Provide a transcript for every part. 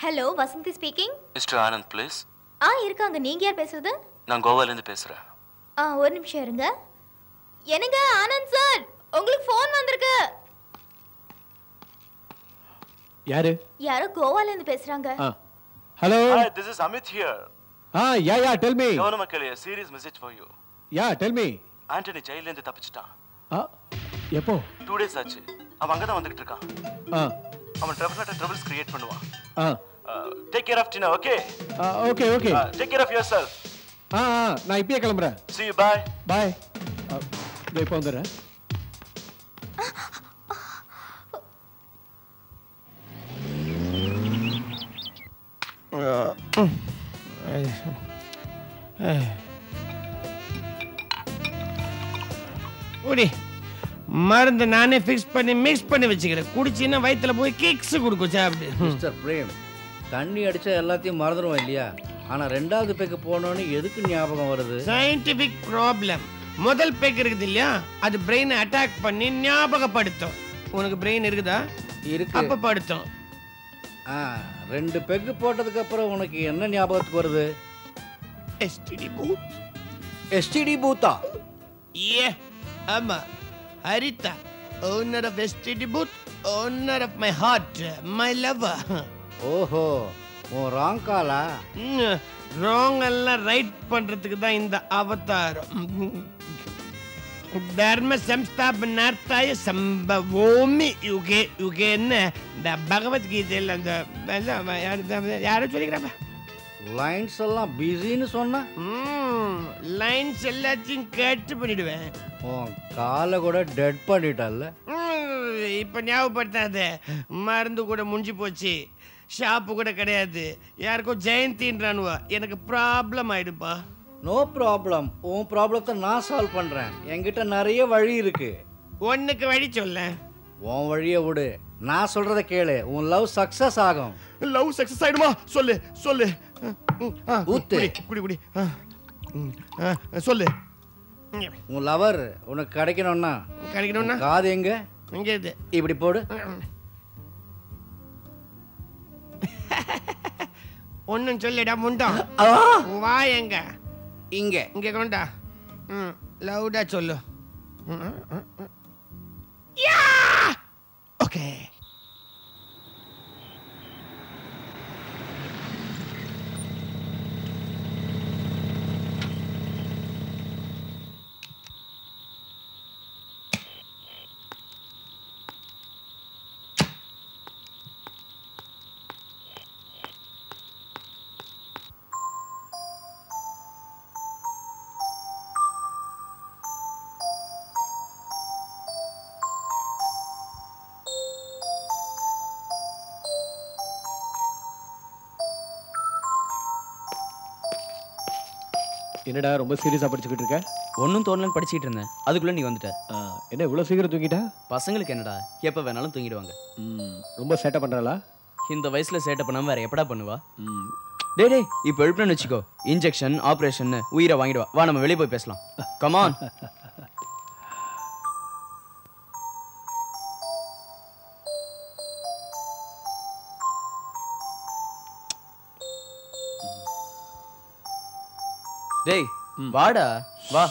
Hello Vasanthi speaking mister Anand please ஆ இருக்காங்க நீங்க யார் பேசுறது நான் கோவாலேருந்து பேசுகிறேன் ஆ ஒரு நிமிஷம் இருங்க என்னங்க ஆனந்த் சார் உங்களுக்கு ஃபோன் வந்திருக்கு யாரு யாரோ கோவால இருந்து பேசுறாங்க ஆ hello Hi, this is Amit here. ஆ யா யா டெல் மீ கவன மக்களே serious message for you yeah tell me Antony ஜெயிலேருந்து தப்பிச்சிட்டான் ஆ எப்போ டூ டேஸ் ஆச்சு அவன் அங்கே தான் வந்துகிட்டு இருக்கான் ஆ அவன் டெஃபினட்டாக ட்ரபிள்ஸ் கிரியேட் பண்ணுவான் ஆ take care of Tina okay ஆ okay okay take care of yourself ஆ ஆ நான் இப்பயே கிளம்புறேன் சி யூ பாய் பாய் இதோ இப்போ வந்துடுறேன் குடி மருந்து நானே ஃபிக்ஸ் பண்ணி மிக்ஸ் பண்ணி வச்சுக்கிறேன் குடிச்சின்னா வயித்துல போய் கிக்ஸ் கொடுக்கும் சாப்பிடு மிஸ்டர் பிரேம் தண்ணி அடிச்சா எல்லாத்தையும் மறந்துடுவோம் இல்லையா ஆனா ரெண்டாவது பேக்கு போனோன்னு எதுக்கு ஞாபகம் வருது சயின்டிபிக் ப்ராப்ளம் முதல் பேக் இருக்குது இல்லையா அது பிரெயினை அட்டாக் பண்ணி ஞாபகப்படுத்தும் உனக்கு பிரெயின் இருக்குதா இருக்கு அப்ப படுத்தும் ஆ ரெண்டு பெக்கு போட்டதுக்கு அப்புறம் உனக்கு என்ன ஞாபகத்துக்கு வருது எஸ்டிடி பூத் எஸ்டிடி பூத்தா ஏ ஆமா Haritha owner of STD booth owner of my heart my lover ஓஹோ உன் ராங் காலா ராங் எல்லாம் ரைட் பண்றதுக்கு தான் இந்த அவதாரம் தர்ம சம்ஸ்தாபனார்த்தாய சம்பவோமி யுகே யுகேன்னு இந்த பகவத்கீதையில் அந்த அந்த யாரு- யாரோ சொல்லிக்கிறாப்பா லைன்ஸ் எல்லாம் பிஸின்னு சொன்ன லைன்ஸ் எல்லாத்தையும் கேட்டு பண்ணிடுவேன் உன் காலை கூட டெட் பண்ணிட்டல்ல ம், இப்ப ஞாபகப்படுத்தாத மருந்து கூட முடிஞ்சு போச்சு ஷாப்பு கூட கிடையாது யாருக்கோ ஜெயந்தின்றானுவா எனக்கு ப்ராப்ளம் ஆயிடுப்பா நோ ப்ராப்ளம் உன் ப்ராப்ளத்தை நான் சால்வ் பண்றேன் என்கிட்ட நிறைய வழி இருக்கு ஒன்னுக்கு வழி சொல்ல உன் வழியை விடு நான் சொல்றத கேளு உன் லவ் சக்சஸ் ஆகும் லவ் சக்சஸ் ஆயிடுமா சொல்லு சொல்லு ஆ, ஊத்து. குடி குடி குடி ஆ, ம், ஆ, சொல்லு உன் லவர் உனக்கு கிடைக்கணும்னா கிடைக்கணும்னா காது எங்க இங்கே இது இப்படி போடு ஒன்னும் சொல்லிடா முண்டம் வா எங்க இங்க இங்க கொண்டா ம் லவுடா சொல்லு ஓகே என்னடா ரொம்ப சீரியஸா படிச்சுக்கிட்டு இருக்க ஒன்றும் தோணலன்னு படிச்சிட்டு இருந்தேன் அதுக்குள்ள நீ வந்துட்ட ஆ, என்ன இவ்வளவு சீக்கிரம் தூங்கிட்டா பசங்களுக்கு என்னடா எப்போ வேணாலும் தூங்கிடுவாங்க ம், ரொம்ப சேட்டை பண்றாளா இந்த வயசுல சேட்டை பண்ணாம வேற எப்படா பண்ணுவா ம், டேய் டேய் இப்போ எழுப்புனு வச்சுக்கோ இன்ஜெக்ஷன் ஆப்ரேஷன் உயிரை வாங்கிடுவா வா நம்ம வெளியே போய் பேசலாம் கமான் டேய் வாடா வா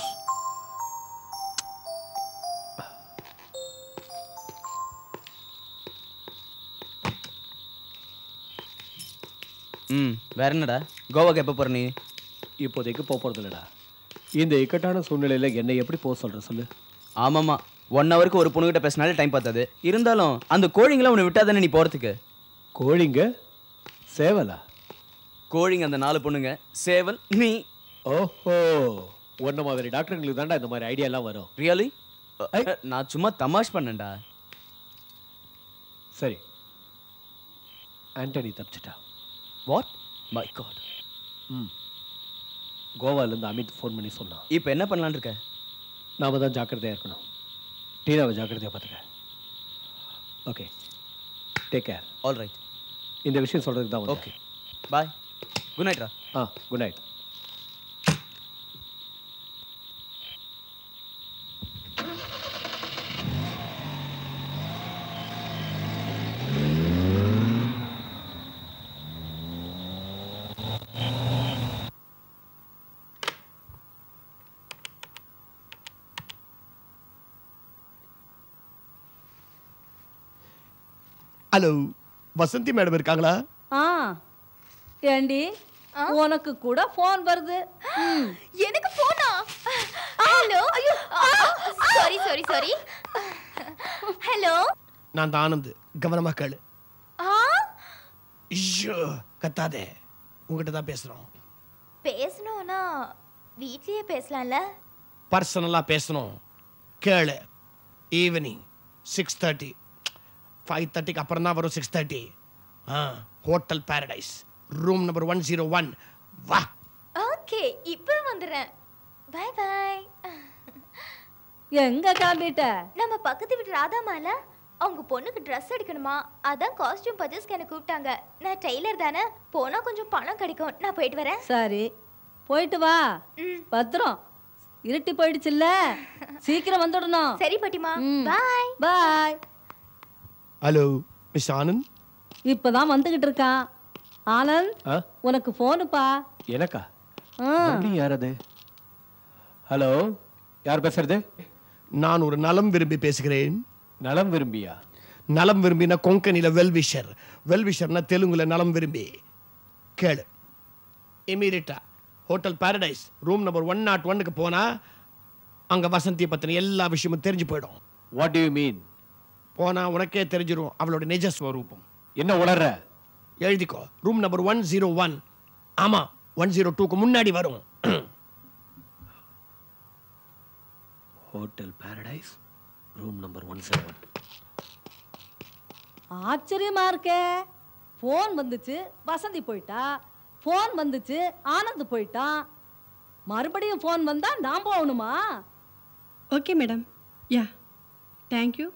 ம் வேற என்னடா கோவாக்கு எப்போ போற நீ இப்போதைக்கு போக போறது இல்லடா இந்த இக்கட்டான சூழ்நிலையில என்னை எப்படி போக சொல்ற சொல்லு ஆமாம்மா ஒன் ஹவருக்கு ஒரு பொண்ணுகிட்ட பேசினாலே டைம் பார்த்தாது இருந்தாலும் அந்த கோழிங்களாம் உன்னை விட்டா தானே நீ போகிறதுக்கு கோழிங்க சேவலா கோழிங்க அந்த நாலு பொண்ணுங்க சேவல் நீ ஓஹோ உன்ன மாதிரி டாக்டருங்களுக்கு தாண்டா இந்த மாதிரி ஐடியா எல்லாம் வரும் ரியலி நான் சும்மா தமாஷ் பண்ணேன்டா சரி ஆண்டனி தப்பிச்சிட்டா வாட் மை காட் ம் கோவாலேருந்து அமித் ஃபோன் பண்ணி சொன்னான் இப்போ என்ன பண்ணலான்னு இருக்க நாம தான் ஜாக்கிரதையாக இருக்கணும் டீனாவை ஜாக்கிரதையாக பார்த்துக்க okay take care all right இந்த விஷயம் சொல்கிறதுக்கு தான் ஓகே பாய் குட் நைட்ரா ஆ good night hello Vasanthi madam இருக்காங்களா ஆ ஏண்டி உனக்கு கூட ஃபோன் வருது ம். எனக்கு போனா ஹலோ ஐயோ சாரி சாரி சாரி ஹலோ நான் தான் ஆனந்த் கவனமா கேளு ஆ ஐயோ கத்தாதே உங்ககிட்ட தான் பேசுறோம் பேசணும்னா வீட்லயே பேசலாம்ல பர்சனலா பேசணும் கேளு ஈவினிங் சிக்ஸ் தேர்ட்டி ஃபைவ் தேர்ட்டிக்கு அப்புறம் தான் வரும் சிக்ஸ் தேர்ட்டி ஆ hotel paradise room number one zero one வா ஓகே இப்போ வந்துடுறேன் பை பை எங்க கிளம்பிட்ட நம்ம பக்கத்து வீட்டு ராதாமால அவங்க பொண்ணுக்கு ட்ரெஸ் எடுக்கணுமா அதான் காஸ்டியூம் பர்ச்சேஸ்க்கு என்ன கூப்பிட்டாங்க நான் டெய்லர் தானே போனா கொஞ்சம் பணம் கிடைக்கும் நான் போயிட்டு வரேன் சரி போயிட்டு வா ம். பத்திரம் இருட்டி போயிடுச்சுல்ல சீக்கிரம் வந்துடணும் சரி பாட்டிமா ம். Bye bye hello miss Anand இப்பதான் வந்துகிட்டு இருக்கான் ஆனந்த் ஆ உனக்கு போனுப்பா எனக்கா ஆ மறுபடியும் யார் அது ஹலோ யார் பேசுறது நான் ஒரு நலம் விரும்பி பேசுகிறேன் நலம் விரும்பியா நலம் விரும்பினா கொங்கனில வெல்விஷர் வெல்விஷர்னா தெலுங்குல நலம் விரும்பி கேளு இமீடியட்டா hotel paradise room number one nought ஒன்னுக்கு போனா அங்க வசந்தியை பத்தின எல்லா விஷயமும் தெரிஞ்சு போயிடும் வாட் டு யூ மீன் போனா உனக்கே தெரிஞ்சிரும் அவளோட நிஜ ஸ்வரூபம் என்ன உளற எழுதிக்கோ room number one zero one ஆமா ஒன் ஜீரோ டூக்கு முன்னாடி வரும் hotel paradise room number one seven ஆச்சரியமா இருக்கே ஃபோன் வந்துச்சு வசந்தி போயிட்டா ஃபோன் வந்துச்சு ஆனந்த் போயிட்டான் மறுபடியும் ஃபோன் வந்தா நான் போகணுமா okay madam yeah thank you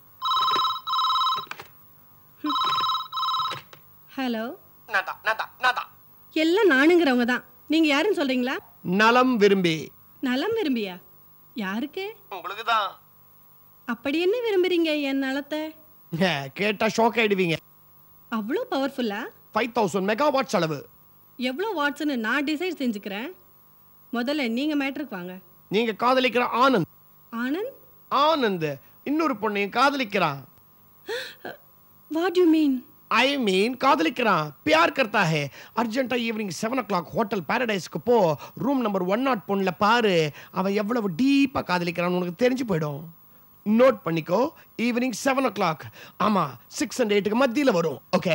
hello நான்தான், நான்தான், நான்தான். எல்லாம் நானுங்கிறவங்க தான் நீங்க யாருன்னு சொல்றீங்களா நலம் விரும்பி நலம் விரும்பியா யாருக்கு உங்களுக்கு தான் அப்படி என்ன விரும்புறீங்க என் நலத்தை கேட்டா ஷாக் ஆயிடுவீங்க அவ்வளோ பவர்ஃபுல்லா ஃபைவ் தௌசண்ட் மெகாவாட் அளவு எவ்வளோ வாட்ஸ்னு நான் டிசைட் செஞ்சுக்கிறேன் முதல்ல நீங்க மேட்ருக்கு வாங்க நீங்க காதலிக்கிற ஆனந்த் ஆனந்த் ஆனந்த் இன்னொரு பொண்ணையும் காதலிக்கிறான் what you mean I mean காதலிக்கிறான் பியார் கர்த்தா ஹே அர்ஜென்ட்டா evening seven o'clock hotel பாரடைஸ்க்கு போ ரூம் நம்பர் ஒன் நாட் பொண்ணில் பாரு அவன் எவ்வளவு டீப்பாக காதலிக்கிறான்னு உனக்கு தெரிஞ்சு போயிடும் நோட் பண்ணிக்கோ ஈவினிங் செவன் ஓ கிளாக் ஆமாம் சிக்ஸ் அண்ட் எயிட்டுக்கு மத்தியில் வரும் ஓகே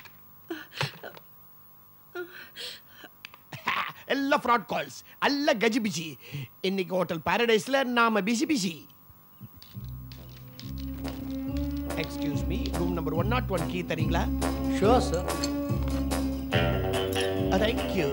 எல்லாம் ஃப்ராட் கால்ஸ் எல்லாம் கஜிபிஜி இன்னைக்கு ஹோட்டல் பாரடைஸில் நாம busy busy excuse me room number one nought one key தரீங்களா ஷோர் சார் தேங்க்யூ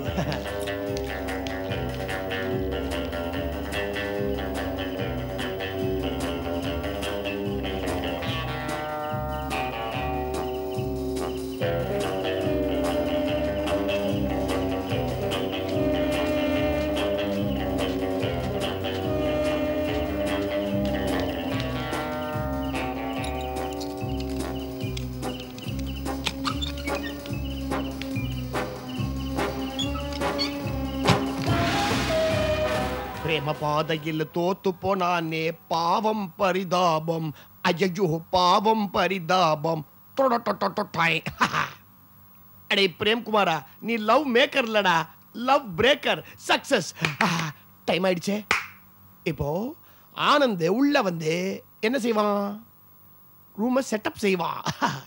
பிரேம பாதையில் தோத்து போனானே பாவம் பரிதாபம் அஜயோ பாவம் பரிதாபம் டொடொடொடொடொடாய். அடே பிரேம்குமாரா நீ லவ் மேக்கர் இல்லடா லவ் பிரேக்கர் சக்சஸ் டைம் ஆயிடுச்சே இப்போ ஆனந்த் உள்ள வந்து என்ன செய்வான் ரூமை செட்டப் செய்வான்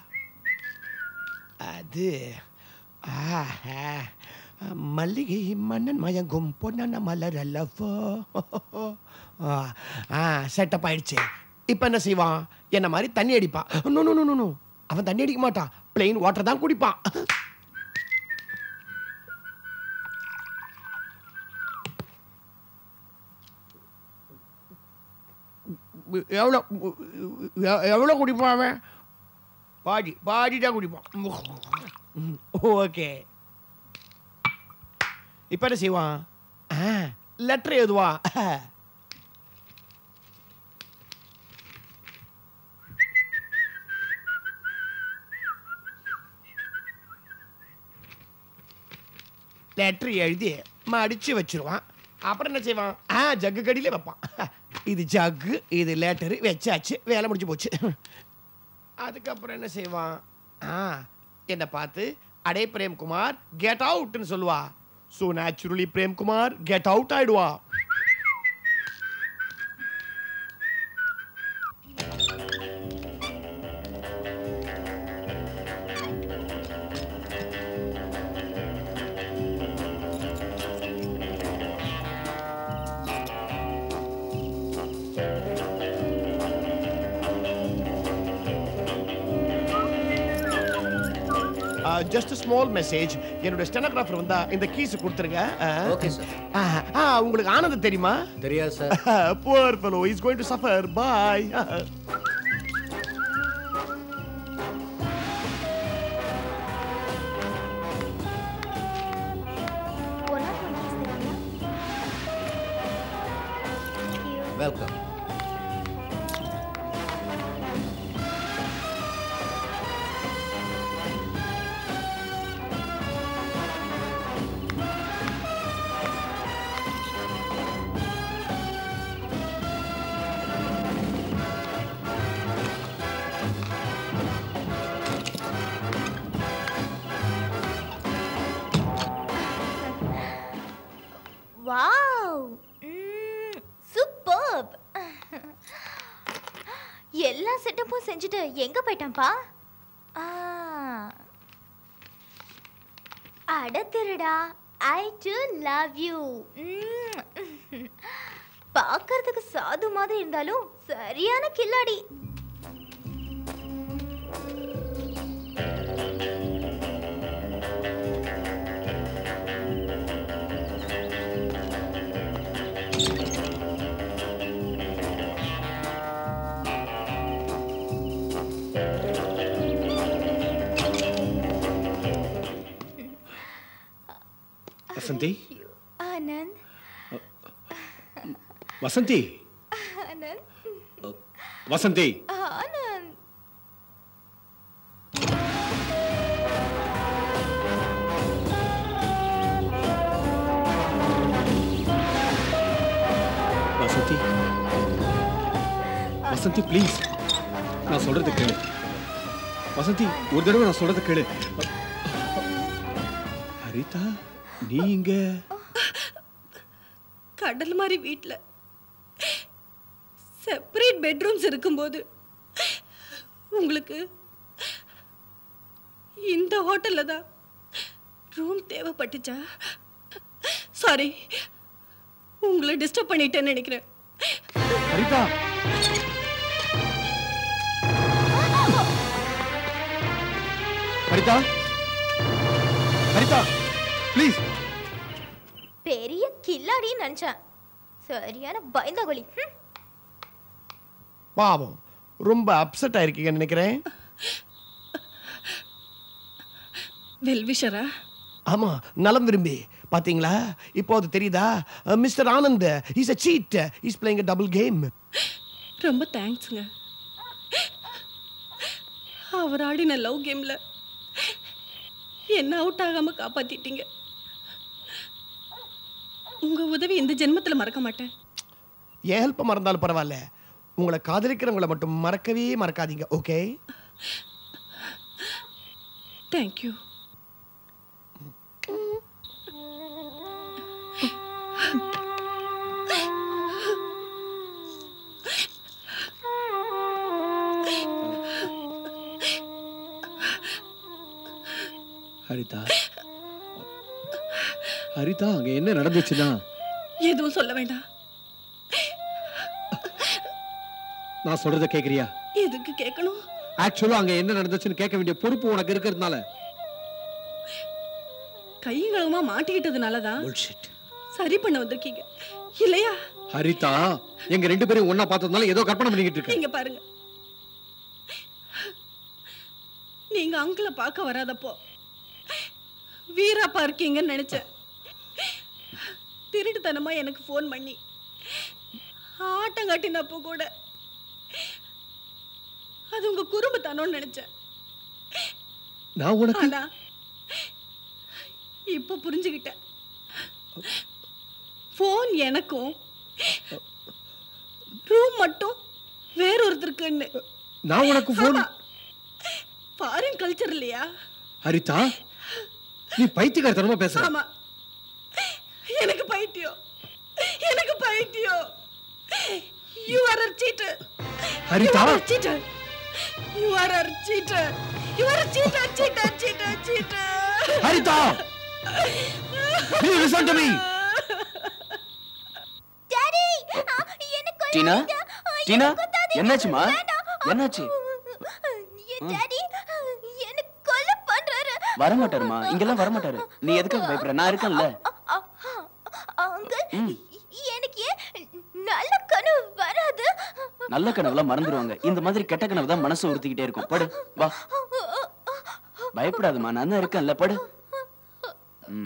அது ஆஹா. மல்லிகை மன்னன் மயங்கும் பொன்னன மலர் அல்லவோ ஆ செட்டப் ஆயிடுச்சு இப்போ என்ன செய்வான் என்ன மாதிரி தண்ணி அடிப்பான் நோ நோ நோ நோ அவன் தண்ணி அடிக்க மாட்டான் பிளெயின் வாட்டர் தான் குடிப்பான் எவ்வளோ எ- எவ்வளோ குடிப்பான் அவன் பாதி பாதி தான் குடிப்பான் ஓகே இப்போ என்ன செய்வான் லெட்டர் எழுதுவான் லெட்டர் எழுதி மடிச்சு வச்சிருவான் அப்புறம் என்ன செய்வான் ஆ ஜக்கு கடியில வைப்பான் இது ஜக்கு இது லெட்டர் வச்சாச்சு வேலை முடிஞ்சு போச்சு அதுக்கப்புறம் என்ன செய்வான் ஆ என்னை பார்த்து அடே பிரேம்குமார் கெட் அவுட்னு சொல்லுவா so naturally Premkumar get out ஆயிடுவா ஜஸ்ட் ஸ்மால் மெசேஜ் என்னோட ஸ்டெனோகிராஃபர் வந்தா இந்த கீஸ் கொடுத்துருங்க ஓகே சார் ஆ, ஆ, உங்களுக்கு ஆனந்த் தெரியுமா தெரியாது sir poor fellow is going to suffer bye one or one case தெரியுமா தேங்க்யூ வெல்கம் வாவ் சூப்பர்ப் எல்லா செட்டப்பும் செஞ்சுட்டு எங்க போயிட்டான்ப்பா ஆ. அட திருடா ஐ டு லவ் யூ பார்க்கறதுக்கு சாது மாதிரி இருந்தாலும் சரியான கில்லாடி வசந்தி ஆனந்த் வசந்தி ஆனந்த் வசந்தி ஆனந்த் வசந்தி வசந்தி ப்ளீஸ் நான் சொல்றது கேளு வசந்தி ஒரு தடவை நான் சொல்றது கேளு ஹரிதா நீ இங்க கடல் மாதிரி வீட்டில் செப்பரேட் பெட்ரூம்ஸ் இருக்கும்போது உங்களுக்கு இந்த ஹோட்டலில் தான் ரூம் தேவைப்பட்டுச்சா சாரி உங்களை டிஸ்டர்ப் பண்ணிட்டேன்னு நினைக்கிறேன் ஹரிதா ஹரிதா ஹரிதா ப்ளீஸ் பெரிய கில்லாடின்னு நினைச்சேன் சரியான பயந்தகொலி ஹம். பாவம் ரொம்ப அப்செட் ஆயிருக்கீங்கன்னு நினைக்கிறேன் வெல்விஷரா ஆமா நலம் விரும்பி பாத்தீங்களா இப்போ அது தெரியுதா mister Anand is a cheat is playing a double game ரொம்ப தேங்க்ஸுங்க அவர் ஆடின லவ் கேமில் என்ன அவுட் ஆகாமல் காப்பாற்றிட்டீங்க உங்கள் உதவி இந்த ஜென்மத்தில் மறக்க மாட்டேன் என் ஹெல்ப் மறந்தாலும் பரவாயில்ல உங்களை காதலிக்கிறவங்களை மட்டும் மறக்கவே மறக்காதீங்க ஓகே தேங்க்யூ ஹரிதா ஹரிதா அங்க என்ன நடந்துச்சுன்னா எதுவும் சொல்ல வேண்டாம் நான் சொல்றத கேக்குறியா எதுக்கு கேட்கணும் ஆக்சுவலா அங்க என்ன நடந்துச்சுன்னு கேட்க வேண்டிய பொறுப்பு உனக்கு இருக்கிறதுனால கைகளவுமா மாட்டிக்கிட்டதுனால தான் Bullshit. சரி பண்ண வந்திருக்கீங்க இல்லையா ஹரிதா எங்க ரெண்டு பேரும் ஒண்ணா பார்த்ததுனால ஏதோ கற்பனை பண்ணிக்கிட்டு இருக்க இங்க பாருங்க நீங்க அங்கிள பார்க்க வராதப்போ வீராப்பா இருக்கீங்கன்னு நினைச்சேன் திருட்டுத்தனமா எனக்கு ஃபோன் பண்ணி ஆட்டம் காட்டினப்போ கூட அது உங்க குறும்புத்தனம்னு நினைச்சேன் நான் உனக்கு ஆனா இப்ப புரிஞ்சுக்கிட்டேன் ஃபோன் எனக்கும் ரூம் மட்டும் வேறொருத்தருக்குன்னு நான் உனக்கு போன் ஆமா. இதுதான் கல்ச்சர் இல்லையா ஹரிதா நீ பைத்தியக்காரத்தனமா பேசுற ஆமா எனக்கு பைத்தியம் எனக்கு பைத்தியம் you are a cheater Haritha cheater you are a cheater you are a cheater cheater cheater cheater Haritha Please listen to me. Daddy எனக்கு டீனா டீனா என்னாச்சுமா என்னாச்சு என் டாடி என்ன கொலை பண்றாரு வரமாட்டாருமா இங்கெல்லாம் வரமாட்டாரு நீ எதுக்காக பயப்படுற நான் இருக்கேன்ல அங்கிள் எனக்கு ஏன் நல்ல கனவு வராது நல்ல கனவுலாம் மறந்துடுவாங்க இந்த மாதிரி கெட்ட கனவு தான் மனசு உறுத்திக்கிட்டே இருக்கும் படு வா பயப்படாதம்மா நான் தான் இருக்கேன்ல படு ம்.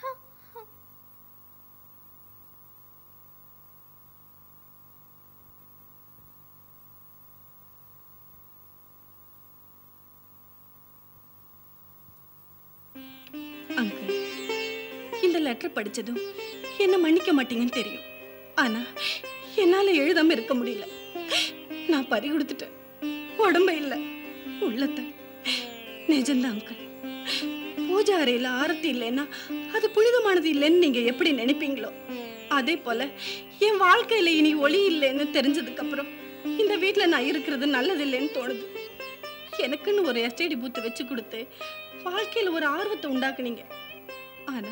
அங்கிள் இந்த லெட்டர் படிச்சதும் என்ன மன்னிக்க மாட்டீங்கன்னு தெரியும் ஆனா என்னால எழுதாம இருக்க முடியல நான் பறி கொடுத்துட்டேன் உடம்ப இல்ல உள்ளத்தை நிஜம்தான் அங்கிள் பூஜை அறையில ஆரத்தி இல்லைன்னா அது புனிதமானது இல்லைன்னு நீங்க எப்படி நினைப்பீங்களோ அதே போல என் வாழ்க்கையில இனி ஒளி இல்லைன்னு தெரிஞ்சதுக்கு அப்புறம் இந்த வீட்ல நான் இருக்கிறது நல்லது இல்லைன்னு தோணுது எனக்குன்னு ஒரு எஸ்டேடி பூத்தை வச்சு கொடுத்து வாழ்க்கையில ஒரு ஆர்வத்தை உண்டாக்குனீங்க ஆனா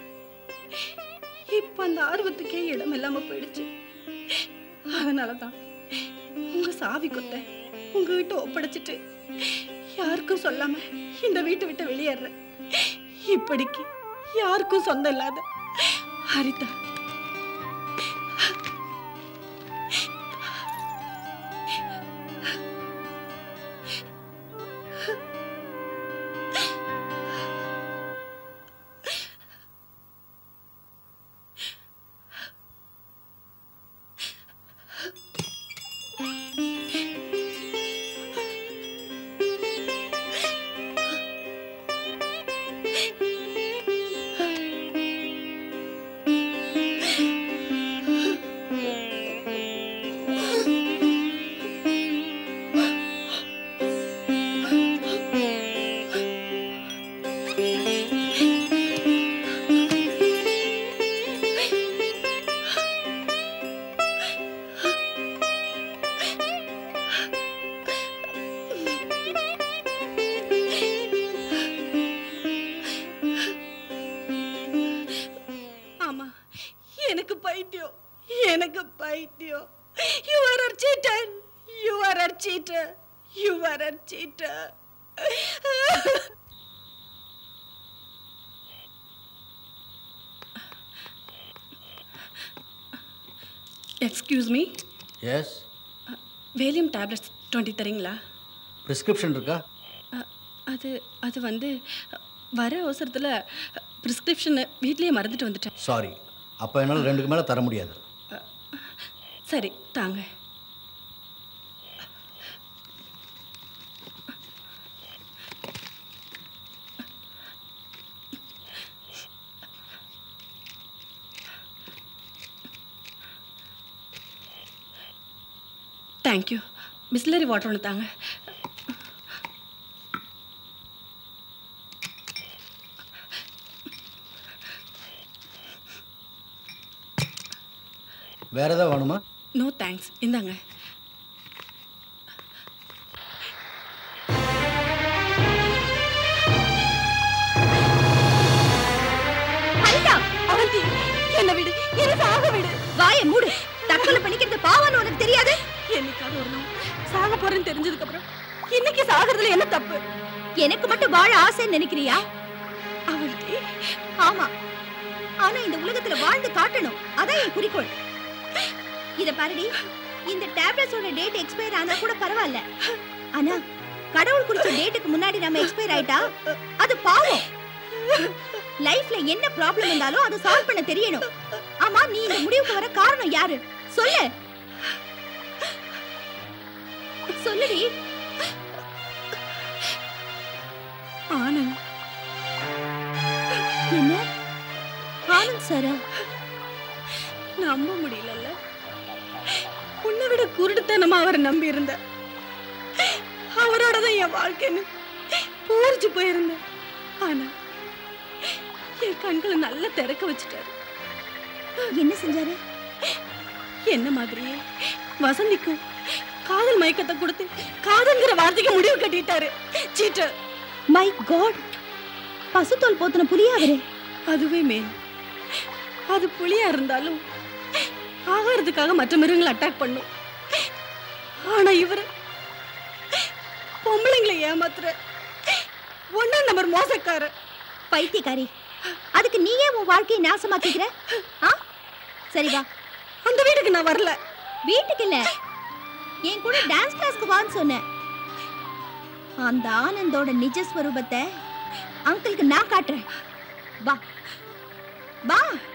இப்ப அந்த ஆர்வத்துக்கே இடம் இல்லாம போயிடுச்சு அதனாலதான் உங்க சாவி கொத்த உங்ககிட்ட ஒப்படைச்சிட்டு யாருக்கும் சொல்லாம இந்த வீட்டை விட்டு வெளியேறேன் இப்படிக்கு யாருக்கும் சொந்தம் இல்லாத ஹரிதா ஆமா எனக்கு பைத்தியம் எனக்கு பைத்தியம் you are a cheater you are a cheater you are a cheater excuse me yes valium tablets twenty தரீங்களா ப்ரிஸ்கிரிப்ஷன் இருக்கா அ- அது அது வந்து வர அவசரத்தில் ப்ரிஸ்கிரிப்ஷனை வீட்லேயே மறந்துட்டு வந்துட்டேன் சாரி அப்போ என்னால் ரெண்டுக்கு மேலே தர முடியாது சரி தாங்க தேங்க்யூ பிஸ்லரி வாட்டர் ஒன்று தாங்க வேற ஏதாவது வேணுமா நோ தேங்க்ஸ் இந்தாங்க ஹரிதா அவந்தி என்ன விடு என்ன சாக விடு வாய மூடு தற்கொலை பண்ணிக்கிறது பாவம்னு உனக்கு தெரியாது என்னைக்காவது ஒரு நாள் சாக போறேன்னு தெரிஞ்சதுக்கு அப்புறம் இன்னைக்கு சாகிறதுல என்ன தப்பு எனக்கு மட்டும் வாழ ஆசைன்னு நினைக்கிறியா அவந்தி ஆமா ஆனா இந்த உலகத்துல வாழ்ந்து காட்டணும் அதான் என் குறிக்கோள் இத பாருடி இந்த டேப்லெட்ஸோட டேட் எக்ஸ்பயர் ஆனா கூட பரவாயில்ல ஆனா கடவுள் குறிச்ச டேட்டுக்கு முன்னாடி நம்ம எக்ஸ்பயர் ஆயிட்டா அது பாவம் லைஃப்ல என்ன ப்ராப்ளம் இருந்தாலும் அதை சால்வ் பண்ண தெரியணும் ஆமா நீ இந்த முடிவுக்கு வர காரணம் யாரு சொல்லு சொல்லுடி ஆனந்த் என்ன ஆனந்த் சாரா நம்ப முடியலல்ல உன்னை விட குருடுத்தனமா அவரை நம்பி இருந்த அவரோட தான் என் வாழ்க்கைன்னு பூரிச்சு போயிருந்தேன் ஆனா என் கண்களை நல்லா திறக்க வச்சுட்டாரு என்ன செஞ்சாரு என்ன மாதிரியே வசந்திக்கும் காதல் மயக்கத்தை கொடுத்து காதல்ங்கிற வார்த்தைக்கு முடிவு கட்டிட்டாரு சீட்டர் மை காட் பசுத்தோல் போத்துன புலியா அவரு அதுவே மேல் அது புலியா இருந்தாலும் ஆகாரத்துக்காக மற்ற மிருகங்களை அட்டாக் பண்ணும் ஆனா இவரு பொம்பளைங்களை ஏமாத்துற ஒன்னா நம்பர் மோசக்காரர் பைத்தியக்காரி அதுக்கு நீயே உன் வாழ்க்கையை நாசமாக்கிக்கிற ஆ சரி வா அந்த வீட்டுக்கு நான் வரல வீட்டுக்கு இல்ல என் கூட டான்ஸ் கிளாஸ்க்கு வான்னு சொன்னேன் அந்த ஆனந்தோட நிஜ ஸ்வரூபத்தை அங்கிளுக்கு நான் காட்டுறேன் வா வா